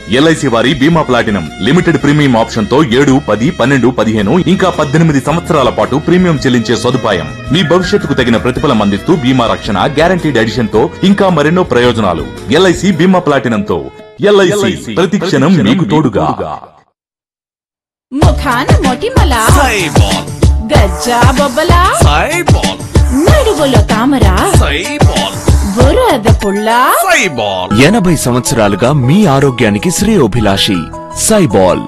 LIC వారి బీమా platinum limited premium option తో ఏడు పది పన్నెండు పదిహేను ఇంకా పద్దెనిమిది సంవత్సరాల పాటు ప్రీమియం చెల్లించే సదుపాయం మీ భవిష్యత్తుకు తగిన ప్రతిఫలం అందిస్తూ బీమా రక్షణ గ్యారంటీడ్ ఎడిషన్ తో ఇంకా మరెన్నో ప్రయోజనాలు ఎల్ఐసి బీమా ప్లాటినం తో ఎల్ఐసి ప్రతి క్షణం మీకు తోడుగా ముఖాన మొటిమల సైబాల్ గజ్జా బొబ్బల సైబాల్ నడువులో తామర సైబాల్ బురద పుల్ల సైబాల్ ఎనభై సంవత్సరాలుగా మీ ఆరోగ్యానికి శ్రేయోభిలాషి సైబాల్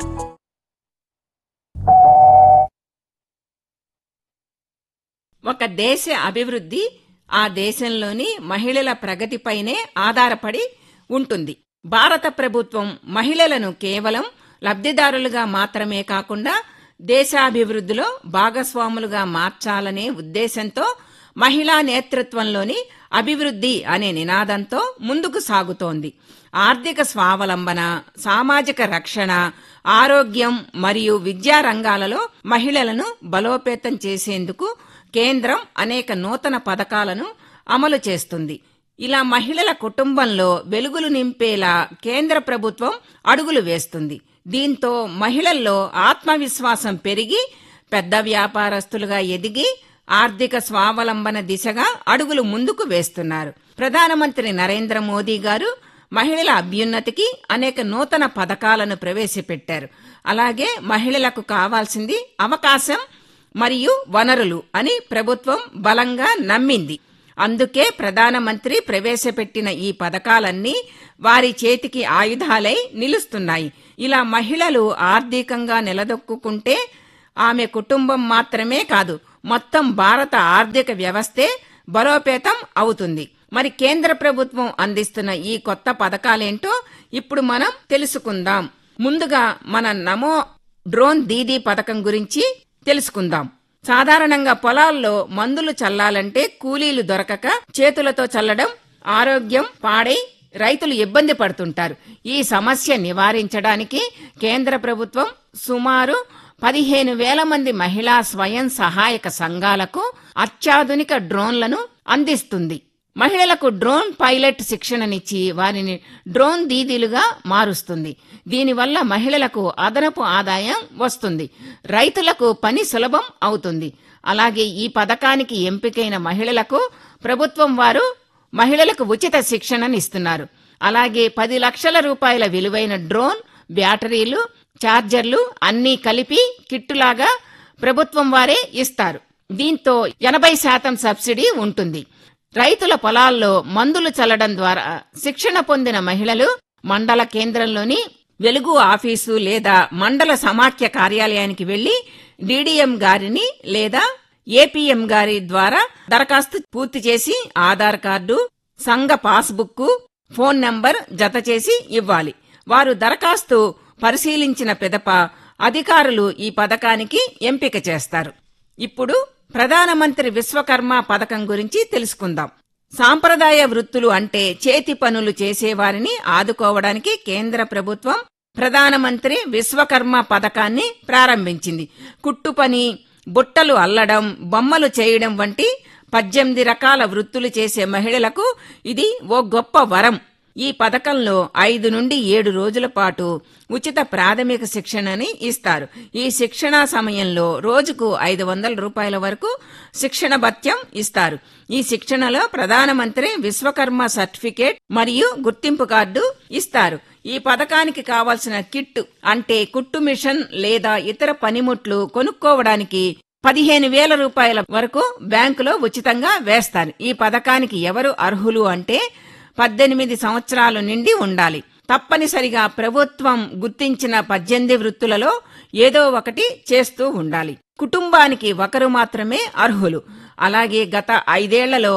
ఒక దేశ అభివృద్ధి ఆ దేశంలోని మహిళల ప్రగతిపైనే ఆధారపడి ఉంటుంది భారత ప్రభుత్వం మహిళలను కేవలం లబ్ధిదారులుగా మాత్రమే కాకుండా దేశాభివృద్ధిలో భాగస్వాములుగా మార్చాలనే ఉద్దేశంతో మహిళా నేతృత్వంలోని అభివృద్ధి అనే నినాదంతో ముందుకు సాగుతోంది ఆర్థిక స్వావలంబన సామాజిక రక్షణ ఆరోగ్యం మరియు విద్యా రంగాలలో మహిళలను బలోపేతం చేసేందుకు కేంద్రం అనేక నూతన పథకాలను అమలు చేస్తుంది ఇలా మహిళల కుటుంబంలో వెలుగులు నింపేలా కేంద్ర ప్రభుత్వం అడుగులు వేస్తుంది దీంతో మహిళల్లో ఆత్మవిశ్వాసం పెరిగి పెద్ద వ్యాపారస్తులుగా ఎదిగి ఆర్థిక స్వావలంబన దిశగా అడుగులు ముందుకు వేస్తున్నారు ప్రధానమంత్రి నరేంద్ర మోదీ గారు మహిళల అభ్యున్నతికి అనేక నూతన పథకాలను ప్రవేశపెట్టారు అలాగే మహిళలకు కావాల్సింది అవకాశం మరియు వనరులు అని ప్రభుత్వం బలంగా నమ్మింది అందుకే ప్రధానమంత్రి ప్రవేశపెట్టిన ఈ పథకాలన్నీ వారి చేతికి ఆయుధాలై నిలుస్తున్నాయి ఇలా మహిళలు ఆర్థికంగా నిలదొక్కుంటే ఆమె కుటుంబం మాత్రమే కాదు మొత్తం భారత ఆర్థిక వ్యవస్థే బలోపేతం అవుతుంది మరి కేంద్ర ప్రభుత్వం అందిస్తున్న ఈ కొత్త పథకాలేంటో ఇప్పుడు మనం తెలుసుకుందాం ముందుగా మన నమో డ్రోన్ దీదీ పథకం గురించి తెలుసుకుందాం సాధారణంగా పొలాల్లో మందులు చల్లాలంటే కూలీలు దొరకక చేతులతో చల్లడం ఆరోగ్యం పాడై రైతులు ఇబ్బంది పడుతుంటారు ఈ సమస్య నివారించడానికి కేంద్ర ప్రభుత్వం సుమారు పదిహేను వేల మంది మహిళా స్వయం సహాయక సంఘాలకు అత్యాధునిక డ్రోన్లను అందిస్తుంది మహిళలకు డ్రోన్ పైలట్ శిక్షణనిచ్చి వారిని డ్రోన్ దీదీలుగా మారుస్తుంది దీనివల్ల మహిళలకు అదనపు ఆదాయం వస్తుంది రైతులకు పని సులభం అవుతుంది అలాగే ఈ పథకానికి ఎంపికైన మహిళలకు ప్రభుత్వం వారు మహిళలకు ఉచిత శిక్షణనిస్తున్నారు అలాగే పది లక్షల రూపాయల విలువైన డ్రోన్ బ్యాటరీలు ఛార్జర్లు అన్నీ కలిపి కిట్టులాగా ప్రభుత్వం వారే ఇస్తారు దీంతో ఎనభై శాతం సబ్సిడీ ఉంటుంది రైతుల పొలాల్లో మందులు చల్లడం ద్వారా శిక్షణ పొందిన మహిళలు మండల కేంద్రంలోని వెలుగు ఆఫీసు లేదా మండల సమాఖ్య కార్యాలయానికి వెళ్లి డీడీఎం గారిని లేదా ఏపీఎం గారి ద్వారా దరఖాస్తు పూర్తి చేసి ఆధార్ కార్డు సంఘ పాస్బుక్ ఫోన్ నంబర్ జత చేసి ఇవ్వాలి వారు దరఖాస్తు పరిశీలించిన పిదప అధికారులు ఈ పథకానికి ఎంపిక చేస్తారు ఇప్పుడు ప్రధానమంత్రి విశ్వకర్మ పథకం గురించి తెలుసుకుందాం సాంప్రదాయ వృత్తులు అంటే చేతి పనులు చేసేవారిని ఆదుకోవడానికి కేంద్ర ప్రభుత్వం ప్రధానమంత్రి విశ్వకర్మ పథకాన్ని ప్రారంభించింది కుట్టు పని బుట్టలు అల్లడం బొమ్మలు చేయడం వంటి పద్దెనిమిది రకాల వృత్తులు చేసే మహిళలకు ఇది ఓ గొప్ప వరం ఈ పథకంలో ఐదు నుండి ఏడు రోజుల పాటు ఉచిత ప్రాథమిక శిక్షణని ఇస్తారు ఈ శిక్షణా సమయంలో రోజుకు ఐదు వందల రూపాయల వరకు శిక్షణ భత్యం ఇస్తారు ఈ శిక్షణలో ప్రధానమంత్రి విశ్వకర్మ సర్టిఫికేట్ మరియు గుర్తింపు కార్డు ఇస్తారు ఈ పథకానికి కావాల్సిన కిట్ అంటే కుట్టు మిషన్ లేదా ఇతర పనిముట్లు కొనుక్కోవడానికి పదిహేను వేల రూపాయల వరకు బ్యాంకులో ఉచితంగా వేస్తారు ఈ పథకానికి ఎవరు అర్హులు అంటే పద్దెనిమిది సంవత్సరాలు నిండి ఉండాలి తప్పనిసరిగా ప్రభుత్వం గుర్తించిన పద్దెనిమిది వృత్తులలో ఏదో ఒకటి చేస్తూ ఉండాలి కుటుంబానికి ఒకరు మాత్రమే అర్హులు అలాగే గత ఐదేళ్లలో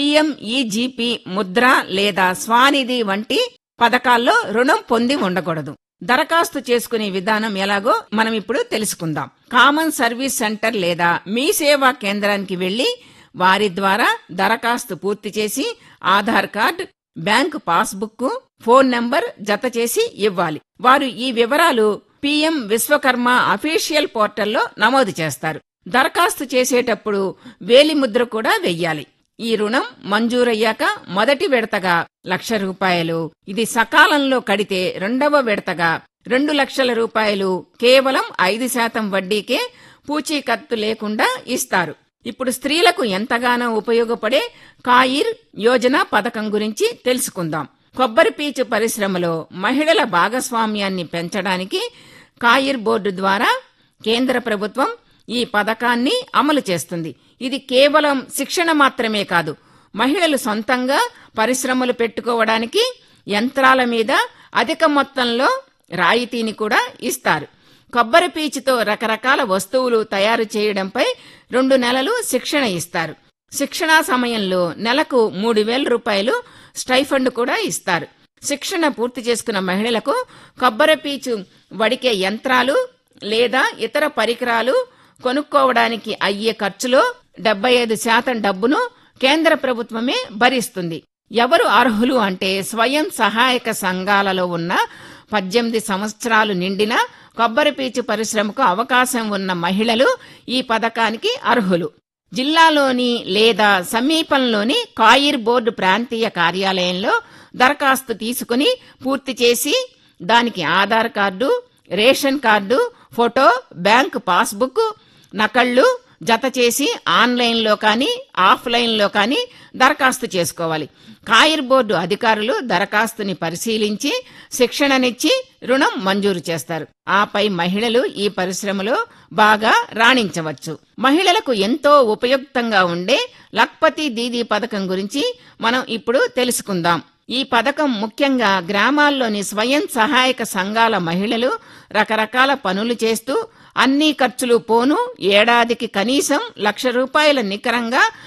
పీఎంఈజీపీ ముద్ర లేదా స్వానిధి వంటి పథకాల్లో రుణం పొంది ఉండకూడదు దరఖాస్తు చేసుకునే విధానం ఎలాగో మనం ఇప్పుడు తెలుసుకుందాం కామన్ సర్వీస్ సెంటర్ లేదా మీ సేవా కేంద్రానికి వెళ్లి వారి ద్వారా దరఖాస్తు పూర్తి చేసి Aadhaar card bank passbook phone number జత చేసి ఇవ్వాలి వారు ఈ వివరాలు పిఎం విశ్వకర్మ అఫీషియల్ పోర్టల్లో నమోదు చేస్తారు దరఖాస్తు చేసేటప్పుడు వేలిముద్ర కూడా వెయ్యాలి ఈ రుణం మంజూరయ్యాక మొదటి విడతగా లక్ష రూపాయలు ఇది సకాలంలో కడితే రెండవ విడతగా రెండు లక్షల రూపాయలు కేవలం ఐదు శాతం వడ్డీకే పూచీకత్తు లేకుండా ఇస్తారు ఇప్పుడు స్త్రీలకు ఎంతగానో ఉపయోగపడే కాయిర్ యోజన పథకం గురించి తెలుసుకుందాం కొబ్బరి పీచు పరిశ్రమలో మహిళల భాగస్వామ్యాన్ని పెంచడానికి కాయిర్ బోర్డు ద్వారా కేంద్ర ప్రభుత్వం ఈ పథకాన్ని అమలు చేస్తుంది ఇది కేవలం శిక్షణ మాత్రమే కాదు మహిళలు సొంతంగా పరిశ్రమలు పెట్టుకోవడానికి యంత్రాల మీద అధిక మొత్తంలో రాయితీని కూడా ఇస్తారు కొబ్బరి పీచుతో రకరకాల వస్తువులు తయారు చేయడంపై రెండు నెలలు శిక్షణ ఇస్తారు శిక్షణా సమయంలో నెలకు మూడు వేల రూపాయలు స్టైఫండ్ కూడా ఇస్తారు శిక్షణ పూర్తి చేసుకున్న మహిళలకు కొబ్బరి పీచు వడికే యంత్రాలు లేదా ఇతర పరికరాలు కొనుక్కోవడానికి అయ్యే ఖర్చులో డెబ్బై ఐదు శాతం డబ్బును కేంద్ర ప్రభుత్వమే భరిస్తుంది ఎవరు అర్హులు అంటే స్వయం సహాయక సంఘాలలో ఉన్న పద్దెనిమిది సంవత్సరాలు నిండిన కొబ్బరి పీచు పరిశ్రమకు అవకాశం ఉన్న మహిళలు ఈ పథకానికి అర్హులు జిల్లాలోని లేదా సమీపంలోని కాయిర్ బోర్డు ప్రాంతీయ కార్యాలయంలో దరఖాస్తు తీసుకుని పూర్తి చేసి దానికి Aadhaar card ration card photo bank passbook నకళ్ళు జత చేసి ఆన్లైన్లో కానీ ఆఫ్లైన్లో కానీ దరఖాస్తు చేసుకోవాలి కాయిర్ బోర్డు అధికారులు దరఖాస్తుని పరిశీలించి శిక్షణనిచ్చి రుణం మంజూరు చేస్తారు ఆపై మహిళలు ఈ పరిశ్రమలో బాగా రాణించవచ్చు మహిళలకు ఎంతో ఉపయుక్తంగా ఉండే లక్పతి దీదీ పథకం గురించి మనం ఇప్పుడు తెలుసుకుందాం ఈ పథకం ముఖ్యంగా గ్రామాల్లోని స్వయం సహాయక సంఘాల మహిళలు రకరకాల పనులు చేస్తూ అన్ని ఖర్చులు పోను ఏడాదికి కనీసం లక్ష రూపాయల నికరంగా